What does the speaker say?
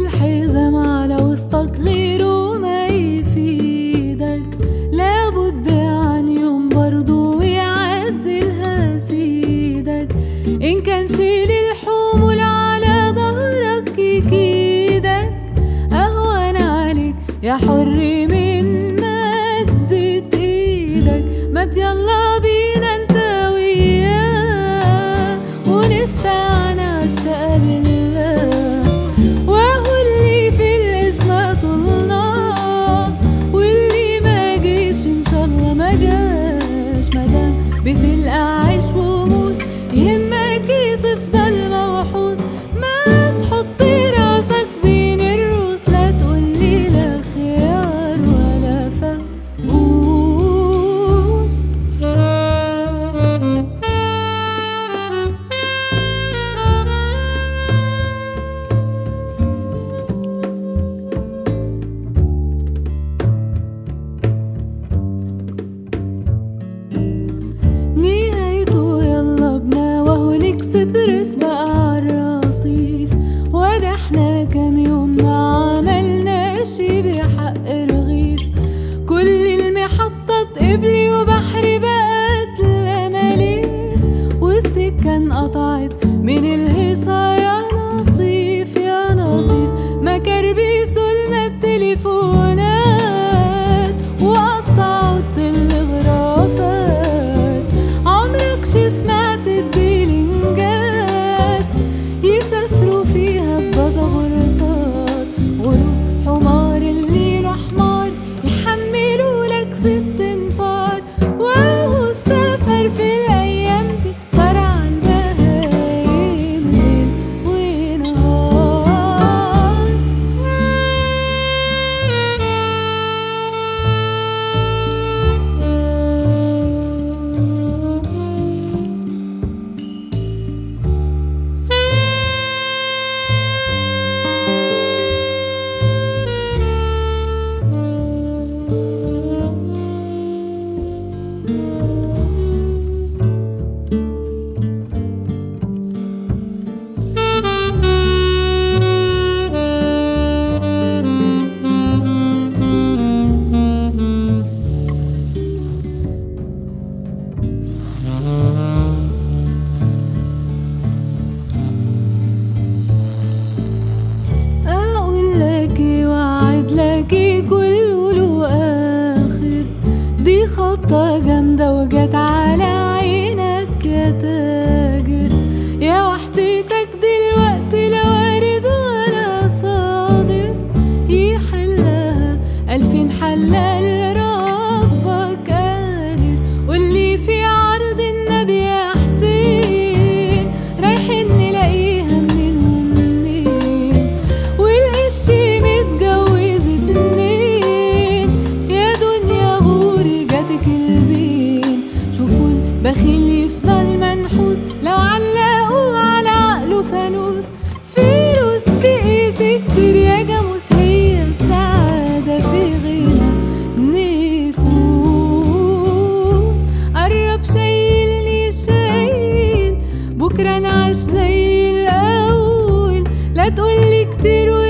الحزام على وسطك غيره ما يفيدك لابد عن يوم برضو يعدلها سيدك إن كان شيل الحمول على ظهرك يكيدك أهون عليك يا حر من مدة إيدك مد يلا بينا انت وياه ونستعان عالشقى بالله وهو اللي في الاسم طولنا واللي ما جيش ان شاء الله ما جاش مادام بتلقى عيش وموس يهمك إيه تفضل موحوس ما تحط راسك بين الروس لا تقولي لا خيار ولا فقوس نهايته يلا بنا وهو الاكسبرس بقى عالرصيف وده احنا كام يوم ما عملناش بحق رغيف كل المحطات قبلي وبحري بقت لماليف والسكة انقطعت من الهيصة يا لطيف يا لطيف ما كربيسوا لنا التليفونات وقطعوا التلغرافات عمرك شي سمعت الديلينجات يسافروا فيها ببازغرطات غروب حمار النيل حمار يحملوا لك ست انفار وهو السفر في الايام دي صار عن بهايم ليل ونهار اقول لك وعد لك كله له اخر دي خبطة جامدة وجت على عينك يا تاجر يا وحسيتك دلوقتي لا وارد ولا صادق يحلها ألفين حلال ربك قادر واللي في عرض النبي يا حسين رايحين نلاقيها منين ومنين والقش متجوز اتنين يا دنيا غوري جاتك البين شوفوا البخيل يفضل منحوس لو علقوا على عقله فانوس فلوس تقيس كتير يا جاموس هي السعادة في غنى نفوس قرب شايلني شايل بكرة نعيش زي الأول لا تقولي كتير